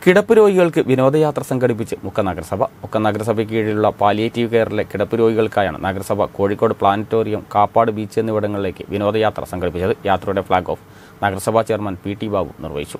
കിടപ്പ് രോഗികൾക്ക് വിനോദയാത്ര സംഘടിപ്പിച്ച് മുക്ക നഗരസഭ മുക്ക നഗരസഭയ്ക്ക് കീഴിലുള്ള പാലിയേറ്റീവ് കെയറിലെ കിടപ്പ് രോഗികൾക്കായാണ് നഗരസഭ കോഴിക്കോട് പ്ലാനറ്റോറിയം കാപ്പാട് ബീച്ച് എന്നിവിടങ്ങളിലേക്ക് വിനോദയാത്ര സംഘടിപ്പിച്ചത് യാത്രയുടെ ഫ്ളാഗ് ഓഫ് നഗരസഭാ ചെയർമാൻ പി ടി ബാബു നിർവഹിച്ചു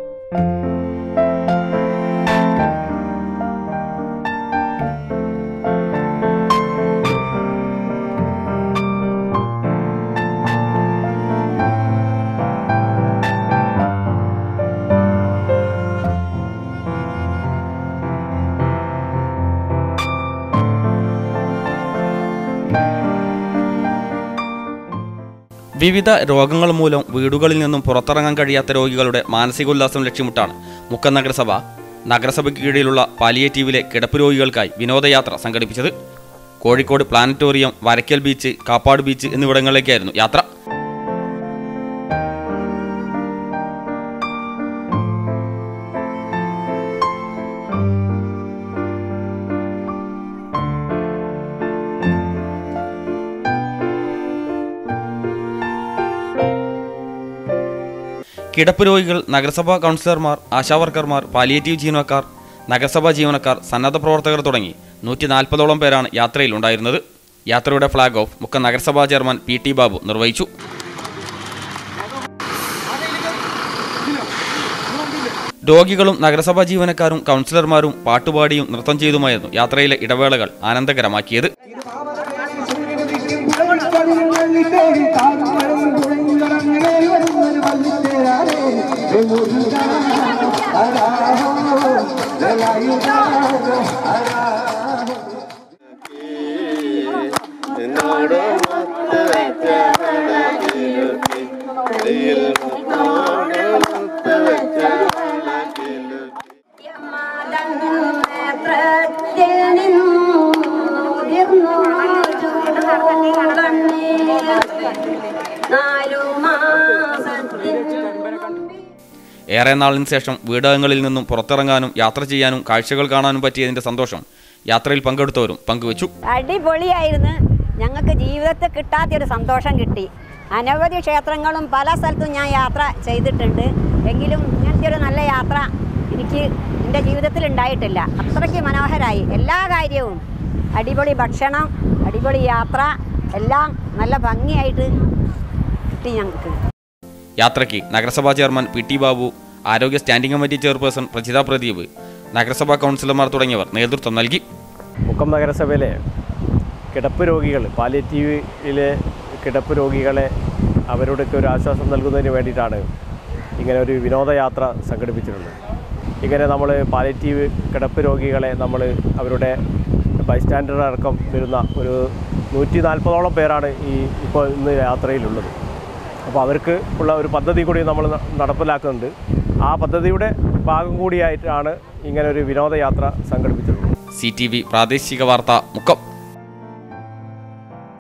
വിവിധ രോഗങ്ങൾ മൂലം വീടുകളിൽ നിന്നും പുറത്തിറങ്ങാൻ കഴിയാത്ത രോഗികളുടെ മാനസികോല്ലാസം ലക്ഷ്യമിട്ടാണ് മുക്കം നഗരസഭ നഗരസഭയ്ക്ക് കീഴിലുള്ള പാലിയേറ്റീവിലെ കിടപ്പ് രോഗികൾക്കായി വിനോദയാത്ര സംഘടിപ്പിച്ചത് Kozhikode planetarium Varakkal beach Kappad beach എന്നിവിടങ്ങളിലേക്കായിരുന്നു യാത്ര കിടപ്പ് രോഗികൾ നഗരസഭാ കൗൺസിലർമാർ ആശാവർക്കർമാർ പാലിയേറ്റീവ് ജീവനക്കാർ നഗരസഭാ ജീവനക്കാർ സന്നദ്ധ പ്രവർത്തകർ തുടങ്ങി നൂറ്റി നാൽപ്പതോളം പേരാണ് യാത്രയിൽ ഉണ്ടായിരുന്നത് യാത്രയുടെ ഫ്ളാഗ് ഓഫ് മുക്കം നഗരസഭാ ചെയർമാൻ പി ടി ബാബു നിർവഹിച്ചു രോഗികളും നഗരസഭാ ജീവനക്കാരും കൗൺസിലർമാരും പാട്ടുപാടിയും നൃത്തം ചെയ്തുമായിരുന്നു യാത്രയിലെ ഇടവേളകൾ ആനന്ദകരമാക്കിയത് നേത്രത്തിൽ നിന്നുയർന്നു നാലു മാസത്തിൽ ഏറെ നാളിന് ശേഷം വീടകങ്ങളിൽ നിന്നും പുറത്തിറങ്ങാനും യാത്ര ചെയ്യാനും കാഴ്ചകൾ കാണാനും പറ്റിയതിന്റെ സന്തോഷം യാത്രയിൽ പങ്കെടുത്തവരും പങ്കുവച്ചു അടിപൊളിയായിരുന്നു ഞങ്ങൾക്ക് ജീവിതത്തിൽ കിട്ടാത്തൊരു സന്തോഷം കിട്ടി അനവധി ക്ഷേത്രങ്ങളും പല സ്ഥലത്തും ഞാൻ യാത്ര ചെയ്തിട്ടുണ്ട് എങ്കിലും ഇങ്ങനത്തെ ഒരു നല്ല യാത്ര എനിക്ക് എൻ്റെ ജീവിതത്തിൽ ഉണ്ടായിട്ടില്ല അത്രയ്ക്ക് മനോഹരമായി എല്ലാ കാര്യവും അടിപൊളി ഭക്ഷണം അടിപൊളി യാത്ര എല്ലാം നല്ല ഭംഗിയായിട്ട് കിട്ടി ഞങ്ങൾക്ക് യാത്രയ്ക്ക് നഗരസഭാ ചെയർമാൻ പി ടി ബാബു ആരോഗ്യ standing committee chairperson Prajitha Pradeep നഗരസഭാ കൗൺസിലർമാർ തുടങ്ങിയവർ നേതൃത്വം നൽകി മുക്കം നഗരസഭയിലെ കിടപ്പ് രോഗികൾ പാലിയേറ്റീവിലെ കിടപ്പ് രോഗികളെ അവരുടെയൊക്കെ ഒരു ആശ്വാസം നൽകുന്നതിന് വേണ്ടിയിട്ടാണ് ഇങ്ങനെ ഒരു വിനോദയാത്ര സംഘടിപ്പിച്ചിട്ടുള്ളത് ഇങ്ങനെ നമ്മൾ പാലിയേറ്റീവ് കിടപ്പ് രോഗികളെ നമ്മൾ അവരുടെ ബൈസ്റ്റാൻഡർ അടക്കം വരുന്ന ഒരു നൂറ്റി നാൽപ്പതോളം പേരാണ് ഈ ഇപ്പോൾ ഇന്ന് യാത്രയിലുള്ളത് അപ്പോൾ അവർക്ക് ഉള്ള ഒരു പദ്ധതി കൂടി നമ്മൾ ന- നടപ്പിലാക്കുന്നുണ്ട് ആ പദ്ധതിയുടെ ഭാഗം കൂടിയായിട്ടാണ് ഇങ്ങനെ ഒരു വിനോദയാത്ര സംഘടിപ്പിച്ചിട്ടുള്ളത് സി ടി വി പ്രാദേശിക വാർത്ത മുക്കം